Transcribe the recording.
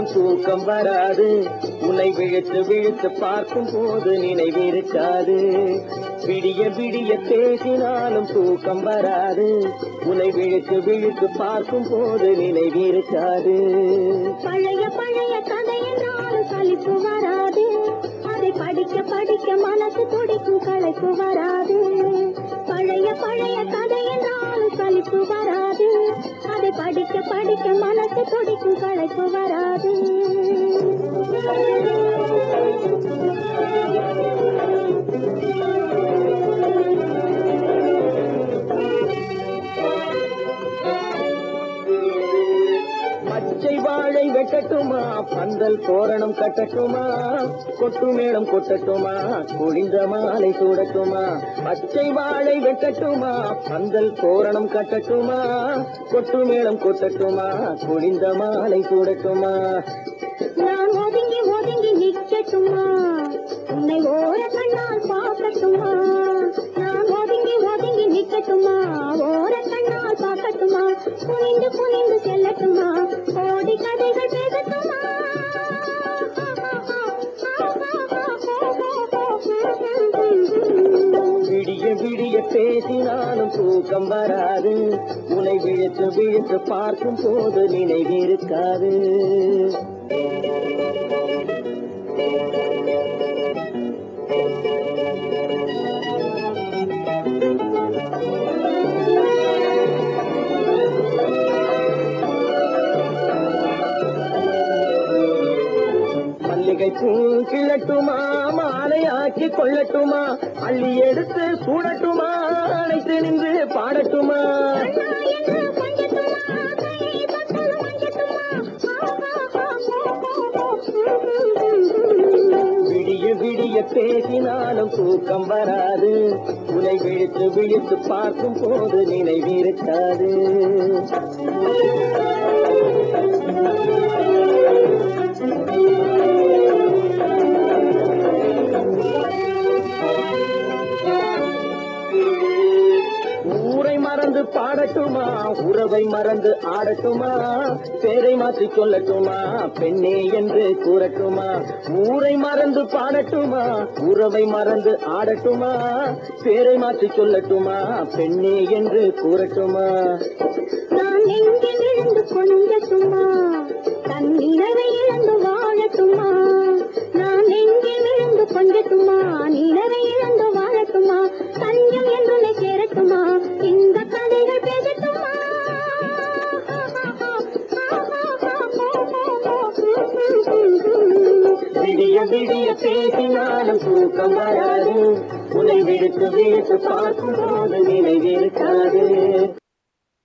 பேசினாலும் தூக்கம் வராது உன்னை விழுத்து விழுத்து பார்க்கும் போது நினைவிருக்காது விடிய விடிய பேசினாலும் தூக்கம் வராது உன்னை விழுத்து விழுத்து பார்க்கும் போது நினைவிருக்காது பழைய பழைய கதை என்றாலும் சலிப்பு வராது அதை படிக்க படிக்க மனசு துடிக்கும் களைப்பு வராது பழைய பழைய கதை என்றாலும் சலிப்பு வராது அதை படிக்க படிக்க மனசு துடிக்கும் களைப்பு வராது பச்சை வாழை வெட்டட்டுமா பந்தல் தோரணம் கட்டட்டுமா கொட்டு மேளம் கொட்டட்டுமா குளிந்த மாலை சூடட்டுமா பச்சை வாழை வெட்டட்டுமா பந்தல் தோரணம் கட்டட்டுமா கொட்டு மேளம் கொட்டட்டுமா குளிந்த மாலை சூடட்டுமா நான் ஒதுங்கி ஒதுங்கி நிக்கட்டுமா உன்னை ஓர கண்ணால் பார்க்கட்டுமா நான் ஒதுங்கி ஒதுங்கி நிக்கட்டுமா ஓர கண்ணால் பார்க்கட்டுமா குனிந்து குனிந்து செல்லட்டுமா கோடி கதைகள் பேசட்டுமா விடிய விடிய பேசினாலும் தூக்கம் வராது உன்னை விழுத்து விழுத்து பார்க்கும் போது நினைவிருக்காது மல்லிகை பூ கிள்ளட்டுமா மாலை ஆக்கி கொள்ளட்டுமா அள்ளி எடுத்து சூடட்டுமா அழைத்து நின்று பாடட்டுமா விடிய விடிய பேசினாலும் தூக்கம் வராது உனை விழித்து விழித்து பார்க்கும் போது நினைவிருக்காது ஊரை மறந்து பாடட்டுமா உறவை மறந்து ஆடட்டுமா பேரை மாற்றி சொல்லட்டுமா பெண்ணே என்று கூறட்டுமா ஊரை மறந்து பாடட்டுமா உறவை மறந்து ஆடட்டுமா பேரை மாற்றி சொல்லட்டுமா பெண்ணே என்று கூறட்டுமா நான் எங்கே விழுந்து கொஞ்சட்டுமா தன் நிலவை இழந்து வாழட்டுமா நான் எங்கே விழுந்து கொஞ்சட்டுமா நிலவை இழந்து வாழட்டுமா தஞ்சம் என்று சேரட்டுமா இந்த கதைகள் பேசட்டுமா விடிய விடிய பேசினாலும் தூக்கம் வராது உன்னை விடுத்து விடுத்து பார்க்கும் போது நினைவிருக்காது